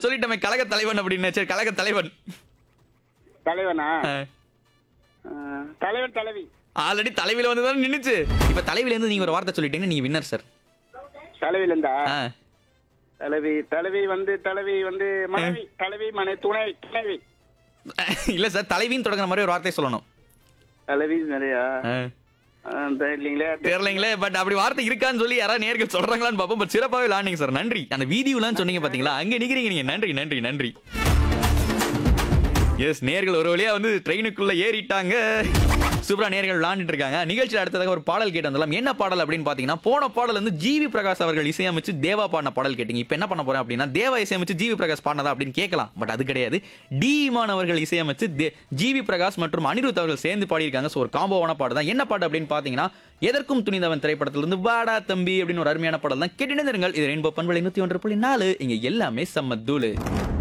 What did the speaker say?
சொல்லிட்டோமே கழக தலைவன் அப்படின்னு சரி கழக தலைவன் தலைவனா ஆ, தலைவன் தலைவி ஆல்ரெடி தலைவில வந்து தான் நின்னுச்சு இப்ப தலைவில இருந்து நீங்க ஒரு வார்த்தை சொல்லிட்டீங்கன்னா நீங்க வின்னர் சார் தலைவில இருந்தா தலைவி தலைவி வந்து தலைவி வந்து மனைவி தலைவி மனை துணை துணைவி இல்ல சார் தலைவின்னு தொடங்குற மாதிரி ஒரு வார்த்தை சொல்லணும் தலைவி நிறையா ஆ. ஆ, தெரியலீங்களே தெரியலைங்களே பட் அப்படி வார்த்தை இருக்கான்னு சொல்லி யாராவது நேர்கள் சொல்றாங்களான்னு பார்ப்போம் பட் சிறப்பாகவே விளாண்டிங்க சார் நன்றி அந்த வீடியோலாம் சொன்னீங்க பாத்தீங்களா அங்க நிக்கிறீங்க நீங்க நன்றி நன்றி நன்றி எஸ் நேர்கள் ஒரு வழியா வந்து ட்ரெயினுக்குள்ள ஏறிட்டாங்க சூப்பரா நேர்கள் விளாண்டுட்டு இருக்காங்க நிகழ்ச்சியில் அடுத்ததாக ஒரு பாடல் கேட்டு வந்தலாம் என்ன பாடல் அப்படின்னு பாத்தீங்கன்னா போன பாடல் வந்து ஜிவி பிரகாஷ் அவர்கள் இசையமைச்சு தேவா பாடின பாடல் கேட்டீங்க இப்போ என்ன பண்ண போறேன் அப்படின்னா தேவா இசையமைச்சு ஜிவி பிரகாஷ் பாடினதா அப்படின்னு கேட்கலாம் பட் அது கிடையாது டி இமான் அவர்கள் இசையமைச்சு தே- ஜிவி பிரகாஷ் மற்றும் அனிருத் அவர்கள் சேர்ந்து பாடியிருக்காங்க ஸோ ஒரு காம்போவான பாட்டு தான் என்ன பாட்டு அப்படின்னு பாத்தீங்கன்னா எதற்கும் துணிந்தவன் திரைப்படத்திலிருந்து வாடா தம்பி அப்படின்னு ஒரு அருமையான பாடல் தான் கேட்டு இருங்கள் இது ரெயின்போ பண்பலை நூத்தி ஒன்று புள்ளி நாலு இங்க எல்லாமே செம்ம தூளு